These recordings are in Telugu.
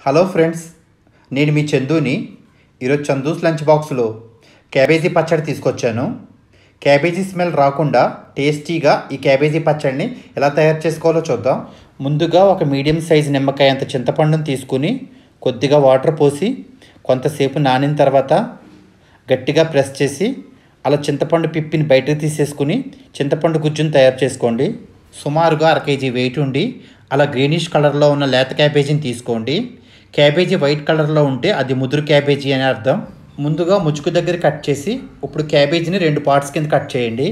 హలో ఫ్రెండ్స్ నేను మీ చందుని ఈరోజు చందూస్ లంచ్ బాక్స్లో క్యాబేజీ పచ్చడి తీసుకొచ్చాను క్యాబేజీ స్మెల్ రాకుండా టేస్టీగా ఈ క్యాబేజీ పచ్చడిని ఎలా తయారు చేసుకోవాలో చూద్దాం ముందుగా ఒక మీడియం సైజ్ నిమ్మకాయ అంత చింతపండుని తీసుకుని కొద్దిగా వాటర్ పోసి కొంతసేపు నానిన తర్వాత గట్టిగా ప్రెస్ చేసి అలా చింతపండు పిప్పిని బయటకు తీసేసుకుని చింతపండు గుజ్జును తయారు చేసుకోండి సుమారుగా అర కేజీ వెయిట్ ఉండి అలా గ్రీనిష్ కలర్లో ఉన్న లేత క్యాబేజీని తీసుకోండి క్యాబేజీ వైట్ కలర్లో ఉంటే అది ముదురు క్యాబేజీ అని అర్థం ముందుగా ముచుకు దగ్గర కట్ చేసి ఇప్పుడు క్యాబేజీని రెండు పార్ట్స్ కింద కట్ చేయండి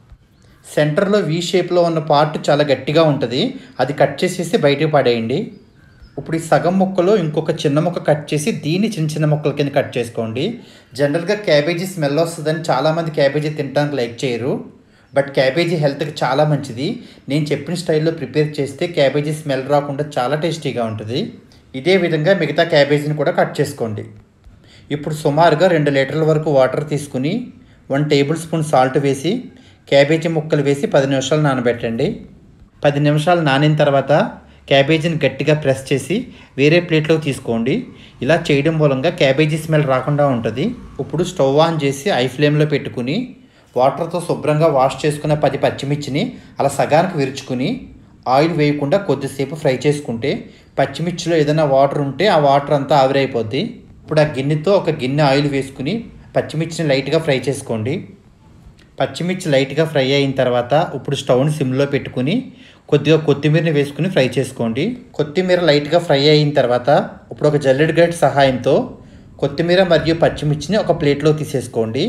సెంటర్లో వీ షేప్లో ఉన్న పార్ట్ చాలా గట్టిగా ఉంటుంది అది కట్ చేసేసి బయటకు పడేయండి ఇప్పుడు ఈ సగం ముక్కలో ఇంకొక చిన్న ముక్క కట్ చేసి దీన్ని చిన్న చిన్న ముక్కల కింద కట్ చేసుకోండి జనరల్గా క్యాబేజీ స్మెల్ వస్తుందని చాలామంది క్యాబేజీ తినడానికి లైక్ చేయరు బట్ క్యాబేజీ హెల్త్కి చాలా మంచిది నేను చెప్పిన స్టైల్లో ప్రిపేర్ చేస్తే క్యాబేజీ స్మెల్ రాకుండా చాలా టేస్టీగా ఉంటుంది ఇదే విధంగా మిగతా క్యాబేజీని కూడా కట్ చేసుకోండి ఇప్పుడు సుమారుగా రెండు లీటర్ల వరకు వాటర్ తీసుకుని వన్ టేబుల్ స్పూన్ సాల్ట్ వేసి క్యాబేజీ ముక్కలు వేసి పది నిమిషాలు నానబెట్టండి పది నిమిషాలు నానిన తర్వాత క్యాబేజీని గట్టిగా ప్రెస్ చేసి వేరే ప్లేట్లోకి తీసుకోండి ఇలా చేయడం మూలంగా క్యాబేజీ స్మెల్ రాకుండా ఉంటుంది ఇప్పుడు స్టవ్ ఆన్ చేసి ఐ ఫ్లేమ్లో పెట్టుకుని వాటర్తో శుభ్రంగా వాష్ చేసుకున్న పది పచ్చిమిర్చిని అలా సగానికి విరుచుకుని ఆయిల్ వేయకుండా కొద్దిసేపు ఫ్రై చేసుకుంటే పచ్చిమిర్చిలో ఏదైనా వాటర్ ఉంటే ఆ వాటర్ అంతా ఆవిరైపోద్ది ఇప్పుడు ఆ గిన్నెతో ఒక గిన్నె ఆయిల్ వేసుకుని పచ్చిమిర్చిని లైట్గా ఫ్రై చేసుకోండి పచ్చిమిర్చి లైట్గా ఫ్రై అయిన తర్వాత ఇప్పుడు స్టవ్ని సిమ్లో పెట్టుకుని కొద్దిగా కొత్తిమీరని వేసుకుని ఫ్రై చేసుకోండి కొత్తిమీర లైట్గా ఫ్రై అయిన తర్వాత ఇప్పుడు ఒక జల్లెడ్ గైడ్ సహాయంతో కొత్తిమీర మరియు పచ్చిమిర్చిని ఒక ప్లేట్లో తీసేసుకోండి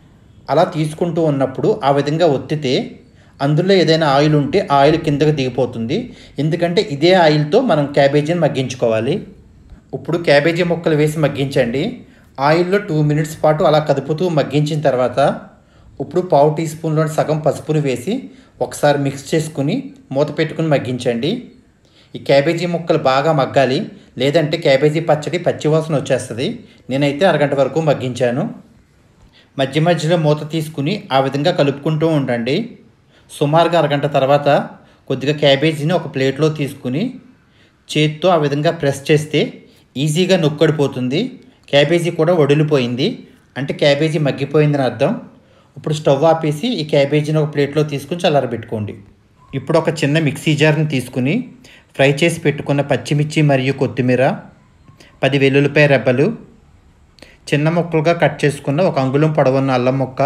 అలా తీసుకుంటూ ఉన్నప్పుడు ఆ విధంగా ఒత్తితే అందులో ఏదైనా ఆయిల్ ఉంటే ఆ ఆయిల్ కిందకు దిగిపోతుంది ఎందుకంటే ఇదే ఆయిల్తో మనం క్యాబేజీని మగ్గించుకోవాలి ఇప్పుడు క్యాబేజీ ముక్కలు వేసి మగ్గించండి ఆయిల్లో టూ మినిట్స్ పాటు అలా కదుపుతూ మగ్గించిన తర్వాత ఇప్పుడు పావు టీ స్పూన్లోని సగం పసుపుని వేసి ఒకసారి మిక్స్ చేసుకుని మూత పెట్టుకుని మగ్గించండి ఈ క్యాబేజీ ముక్కలు బాగా మగ్గాలి లేదంటే క్యాబేజీ పచ్చడి పచ్చివాసన వచ్చేస్తుంది నేనైతే అరగంట వరకు మగ్గించాను మధ్య మధ్యలో మూత తీసుకుని ఆ విధంగా కలుపుకుంటూ ఉండండి సుమారుగా అరగంట తర్వాత కొద్దిగా క్యాబేజీని ఒక ప్లేట్లో తీసుకుని చేత్తో ఆ విధంగా ప్రెస్ చేస్తే ఈజీగా నొక్కడిపోతుంది క్యాబేజీ కూడా వడిలిపోయింది అంటే క్యాబేజీ మగ్గిపోయిందని అర్థం ఇప్పుడు స్టవ్ ఆపేసి ఈ క్యాబేజీని ఒక ప్లేట్లో తీసుకుని చల్లారబెట్టుకోండి ఇప్పుడు ఒక చిన్న మిక్సీ జార్ని తీసుకుని ఫ్రై చేసి పెట్టుకున్న పచ్చిమిర్చి మరియు కొత్తిమీర పది వెల్లుల్లిపాయ రెబ్బలు చిన్న ముక్కలుగా కట్ చేసుకున్న ఒక అంగుళం పొడవున్న అల్లం ముక్క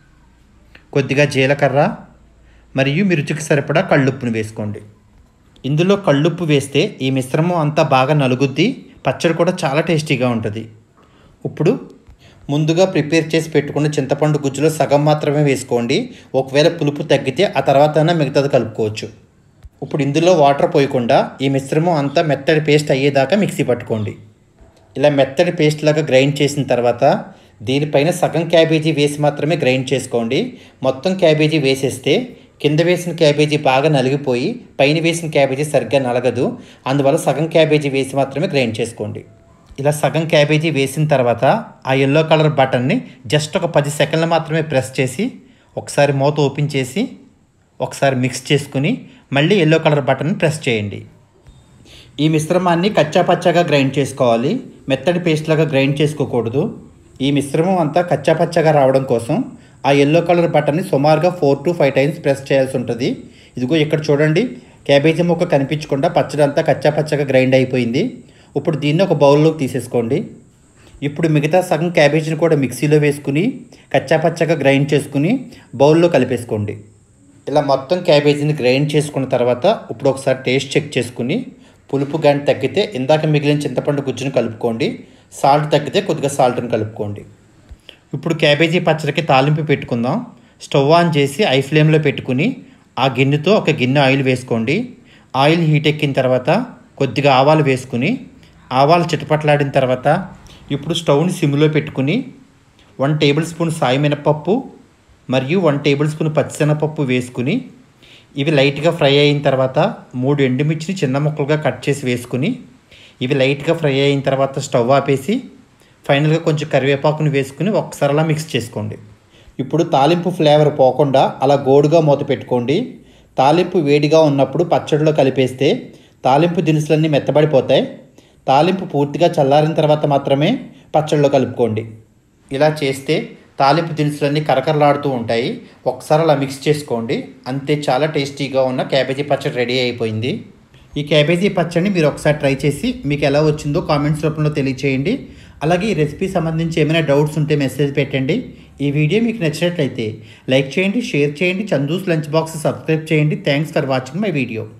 కొద్దిగా జీలకర్ర మరియు మీ రుచికి సరిపడా కళ్ళుప్పును వేసుకోండి ఇందులో కళ్ళుప్పు వేస్తే ఈ మిశ్రమం అంతా బాగా నలుగుద్ది పచ్చడి కూడా చాలా టేస్టీగా ఉంటుంది ఇప్పుడు ముందుగా ప్రిపేర్ చేసి పెట్టుకున్న చింతపండు గుజ్జులో సగం మాత్రమే వేసుకోండి ఒకవేళ పులుపు తగ్గితే ఆ తర్వాత అయినా మిగతాది కలుపుకోవచ్చు ఇప్పుడు ఇందులో వాటర్ పోయకుండా ఈ మిశ్రమం అంతా మెత్తడి పేస్ట్ అయ్యేదాకా మిక్సీ పట్టుకోండి ఇలా మెత్తడి పేస్ట్ లాగా గ్రైండ్ చేసిన తర్వాత దీనిపైన సగం క్యాబేజీ వేసి మాత్రమే గ్రైండ్ చేసుకోండి మొత్తం క్యాబేజీ వేసేస్తే కింద వేసిన క్యాబేజీ బాగా నలిగిపోయి పైన వేసిన క్యాబేజీ సరిగ్గా నలగదు అందువల్ల సగం క్యాబేజీ వేసి మాత్రమే గ్రైండ్ చేసుకోండి ఇలా సగం క్యాబేజీ వేసిన తర్వాత ఆ ఎల్లో కలర్ బటన్ని జస్ట్ ఒక పది సెకండ్లు మాత్రమే ప్రెస్ చేసి ఒకసారి మూత ఓపెన్ చేసి ఒకసారి మిక్స్ చేసుకుని మళ్ళీ ఎల్లో కలర్ బటన్ ప్రెస్ చేయండి ఈ మిశ్రమాన్ని కచ్చా పచ్చగా గ్రైండ్ చేసుకోవాలి మెత్తడి పేస్ట్ లాగా గ్రైండ్ చేసుకోకూడదు ఈ మిశ్రమం అంతా కచ్చా పచ్చగా రావడం కోసం ఆ ఎల్లో కలర్ బటన్ని సుమారుగా four to five times press చేయాల్సి ఉంటుంది ఇదిగో ఇక్కడ చూడండి క్యాబేజీ ముక్క కనిపించకుండా పచ్చడి అంతా కచ్చా పచ్చగా గ్రైండ్ అయిపోయింది ఇప్పుడు దీన్ని ఒక బౌల్లోకి తీసేసుకోండి ఇప్పుడు మిగతా సగం క్యాబేజీని కూడా మిక్సీలో వేసుకుని కచ్చా పచ్చగా గ్రైండ్ చేసుకుని బౌల్లో కలిపేసుకోండి ఇలా మొత్తం క్యాబేజీని గ్రైండ్ చేసుకున్న తర్వాత ఇప్పుడు ఒకసారి టేస్ట్ చెక్ చేసుకుని పులుపు కానీ తగ్గితే ఇందాక మిగిలిన చింతపండు గుజ్జును కలుపుకోండి సాల్ట్ తగ్గితే కొద్దిగా సాల్ట్ని కలుపుకోండి ఇప్పుడు క్యాబేజీ పచ్చడికి తాలింపు పెట్టుకుందాం స్టవ్ ఆన్ చేసి ఐ ఫ్లేమ్లో పెట్టుకుని ఆ గిన్నెతో ఒక గిన్నె ఆయిల్ వేసుకోండి ఆయిల్ హీట్ ఎక్కిన తర్వాత కొద్దిగా ఆవాలు వేసుకుని ఆవాలు చిటపట్లాడిన తర్వాత ఇప్పుడు స్టవ్ని సిమ్లో పెట్టుకుని వన్ టేబుల్ స్పూన్ సాయి మినపప్పు మరియు వన్ టేబుల్ స్పూన్ పచ్చిశనగపప్పు వేసుకుని ఇవి లైట్గా ఫ్రై అయిన తర్వాత మూడు ఎండుమిర్చిని చిన్న ముక్కలుగా కట్ చేసి వేసుకుని ఇవి లైట్గా ఫ్రై అయిన తర్వాత స్టవ్ ఆపేసి ఫైనల్గా కొంచెం కరివేపాకుని వేసుకుని ఒకసారి అలా మిక్స్ చేసుకోండి ఇప్పుడు తాలింపు ఫ్లేవర్ పోకుండా అలా గోడుగా మూత పెట్టుకోండి తాలింపు వేడిగా ఉన్నప్పుడు పచ్చడిలో కలిపేస్తే తాలింపు దినుసులన్నీ మెత్తబడిపోతాయి తాలింపు పూర్తిగా చల్లారిన తర్వాత మాత్రమే పచ్చళ్ళలో కలుపుకోండి ఇలా చేస్తే తాలింపు దినుసులన్నీ కరకరలాడుతూ ఉంటాయి ఒకసారి అలా మిక్స్ చేసుకోండి అంతే చాలా టేస్టీగా ఉన్న క్యాబేజీ పచ్చడి రెడీ అయిపోయింది ఈ క్యాబేజీ పచ్చడిని మీరు ఒకసారి ట్రై చేసి మీకు ఎలా వచ్చిందో కామెంట్స్ రూపంలో తెలియచేయండి అలాగే ఈ రెసిపీ సంబంధించి ఏమైనా డౌట్స్ ఉంటే మెసేజ్ పెట్టండి ఈ వీడియో మీకు నచ్చినట్లయితే లైక్ చేయండి షేర్ చేయండి చందూస్ లంచ్ బాక్స్ సబ్స్క్రైబ్ చేయండి thanks for watching my video